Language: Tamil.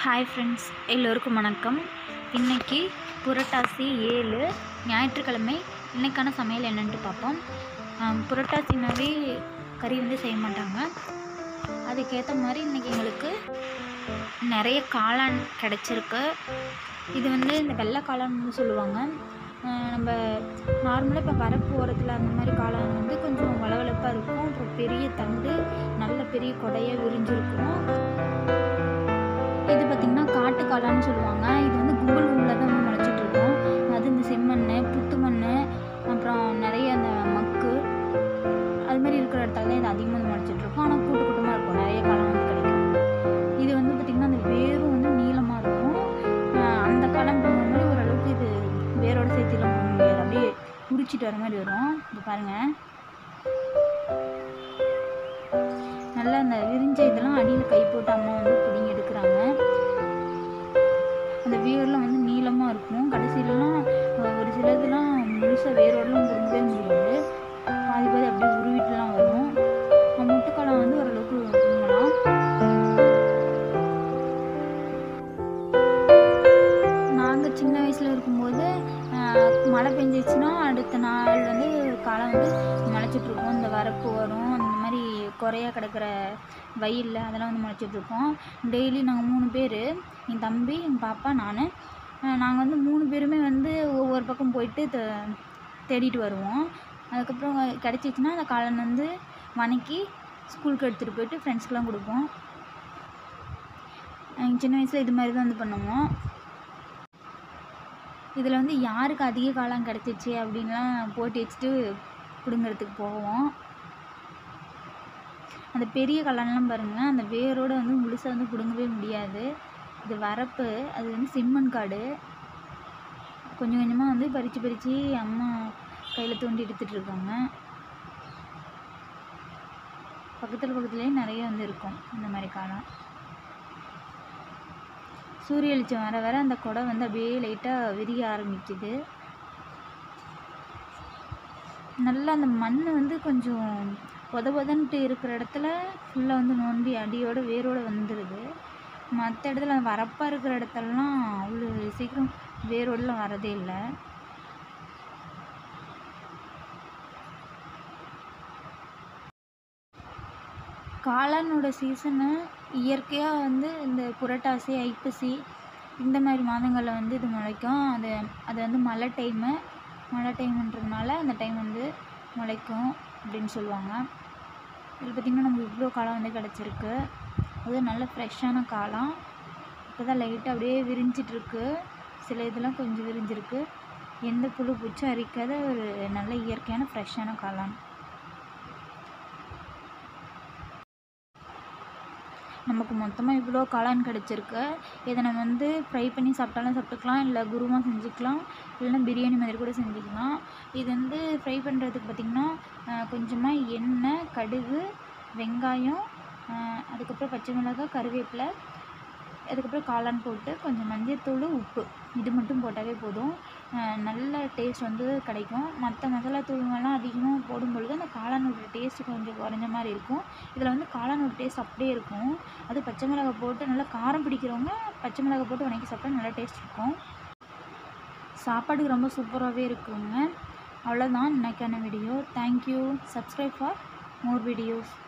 ஹாய் ஃப்ரெண்ட்ஸ் எல்லோருக்கும் வணக்கம் இன்னைக்கு புரட்டாசி ஏழு ஞாயிற்றுக்கிழமை இன்னைக்கான சமையல் என்னன்ட்டு பார்ப்போம் ஆம், புரட்டாசினாவே கறி வந்து செய்ய மாட்டாங்க அதுக்கேற்ற மாதிரி இன்றைக்கி எங்களுக்கு நிறைய காளான் கிடச்சிருக்கு இது வந்து இந்த வெள்ளை காளான்னு சொல்லுவாங்க ஆஹ் நம்ம நார்மலாக இப்போ வரப்பு ஓரத்தில் அந்த மாதிரி காளான் வந்து கொஞ்சம் வளவளப்பாக இருக்கும் அப்புறம் பெரிய தண்டு நல்ல பெரிய கொடையாக விரிஞ்சிருக்கும் இது பார்த்திங்கன்னா காட்டு காளான்னு சொல்லுவாங்க இது வந்து கும்பல் கும்பலாக தான் வந்து முளைச்சிட்டு இருக்கும் அது இந்த செம்மண் புத்து மண் அப்புறம் நிறைய அந்த மக்கு அது மாதிரி இருக்கிற இடத்துல தான் இது அதிகமாக வந்து முளைச்சிட்டு இருக்கும் ஆனால் கூட்டு கூட்டமாக இருக்கும் நிறைய காளான் வந்து கிடைக்கும் இது வந்து பார்த்திங்கன்னா அந்த வேரும் வந்து நீளமாக இருக்கும் ஆஹ் அந்த காளான் போகிற மாதிரி ஓரளவுக்கு இது வேரோட சேர்த்துலாம் போக முடியாது அப்படியே உரிச்சிட்டு வர மாதிரி வரும் இது பாருங்கள் நல்லா அந்த விரிஞ்ச இதெல்லாம் அடியில் கை போட்டு அம்மா வந்து பிடிங்கி எடுக்கிறாங்க அந்த வேர்லாம் வந்து நீளமாக இருக்கும் கடைசியிலலாம் அஹ், ஒரு சிலதுலாம் முழுசாக வேரோடலாம் பிடுங்கவே முடியாது பாதி பாதி அப்படியே உருவிட்டுலாம் வரும் அஹ் முட்டுக்காலம் வந்து ஓரளவுக்கு பிடுங்கலாம் நாங்கள் சின்ன வயசில் இருக்கும்போது அஹ், மழை பெஞ்சிச்சுன்னா அடுத்த நாள் வந்து காலம் வந்து முளைச்சிட்ருக்கோம் இந்த வரப்பு வரும் அந்த மாதிரி குறையா கிடக்கிற வயலில் அதெல்லாம் வந்து முளைச்சிட்ருக்கோம் டெய்லி நாங்கள் மூணு பேர் என் தம்பி என் பாப்பா நான் நாங்கள் வந்து மூணு பேருமே வந்து ஒவ்வொரு பக்கம் போயிட்டு தே- தேடிட்டு வருவோம் அதுக்கப்புறம் கிடச்சிச்சின்னா அந்த காளான் வந்து வணக்கி ஸ்கூலுக்கு எடுத்துகிட்டு போயிட்டு ஃப்ரெண்ட்ஸ்க்கெலாம் கொடுப்போம் எங்கள் சின்ன வயசில் இது மாதிரி தான் வந்து பண்ணுவோம் இதில் வந்து யாருக்கு அதிக காலம் கிடச்சிச்சு அப்படின்லாம் போட்டி வச்சுட்டு பிடுங்கிறதுக்கு போவோம் அந்த பெரிய காளான்லாம் பாருங்கள் அந்த வேரோட வந்து முழுசாக வந்து பிடுங்கவே முடியாது இது வரப்பு அது வந்து செம்மண் காடு கொஞ்சம் கொஞ்சமாக வந்து பறித்து பறித்து அம்மா கையில் தோண்டி எடுத்துகிட்டு இருக்காங்க பக்கத்தில் பக்கத்துலேயே நிறைய வந்து இருக்கும் இந்த மாதிரி காளான் சூரிய வெளிச்சம் வர வர அந்த குடை வந்து அப்படியே லைட்டாக விரிய ஆரம்பிக்குது நல்லா அந்த மண் வந்து கொஞ்சம் பொத பொதன்ட்டு இருக்கிற இடத்துல ஃபுல்லாக வந்து நோண்டி அடியோட வேரோட வந்துடுது மற்ற இடத்துல வரப்பாக இருக்கிற இடத்துலலாம் அவ்வளோ சீக்கிரம் வேரோடலாம் வரதே இல்லை காளானோட சீசனு இயற்கையாக வந்து இந்த புரட்டாசி ஐப்பசி இந்த மாதிரி மாதங்களில் வந்து இது முளைக்கும் அது அது வந்து மழை டைமு மழை டைம்ன்றதுனால அந்த டைம் வந்து முளைக்கும் அப்படின்னு சொல்லுவாங்க இதில் பார்த்திங்கன்னா நமக்கு இவ்வளோ காளான் வந்து கிடச்சிருக்கு அது நல்ல ஃப்ரெஷ்ஷான காளான் இப்போ தான் லைட்டாக அப்படியே விரிஞ்சிட்ருக்கு சில இதெல்லாம் கொஞ்சம் விரிஞ்சிருக்கு எந்த புழு பூச்சும் அரிக்காத ஒரு நல்ல இயற்கையான ஃப்ரெஷ்ஷான காளான் நமக்கு மொத்தமாக இவ்வளோ காளான் கிடச்சிருக்கு இதை நம்ம வந்து ஃப்ரை பண்ணி சாப்பிட்டாலும் சாப்பிட்டுக்கலாம் இல்லை குருமா செஞ்சுக்கலாம் இல்லைன்னா பிரியாணி மாதிரி கூட செஞ்சுக்கலாம் இது வந்து ஃப்ரை பண்ணுறதுக்கு பார்த்திங்கன்னா கொஞ்சமாக எண்ணெய் கடுகு வெங்காயம் ஆஹ் அதுக்கப்புறம் பச்சை மிளகாய் கருவேப்பிலை அதுக்கப்புறம் காளான் போட்டு கொஞ்சம் மஞ்சள்தூள் உப்பு இது மட்டும் போட்டாவே போதும் ஆஹ் நல்ல டேஸ்ட் வந்து கிடைக்கும் மற்ற மசாலா தூள்கள்லாம் அதிகமாக போடும் பொழுது அந்த காளானோட டேஸ்ட் கொஞ்சம் குறைஞ்ச மாதிரி இருக்கும் இதில் வந்து காளானோட டேஸ்ட் அப்படியே இருக்கும் அது பச்சை மிளகாய் போட்டு நல்லா காரம் பிடிக்கிறவங்க பச்சை மிளகாய் போட்டு வணக்கி சாப்பிட்டா நல்லா டேஸ்ட் இருக்கும் சாப்பாடுக்கு ரொம்ப சூப்பராகவே இருக்குங்க அவ்வளோதான் இன்னைக்கான video thank you subscribe for more videos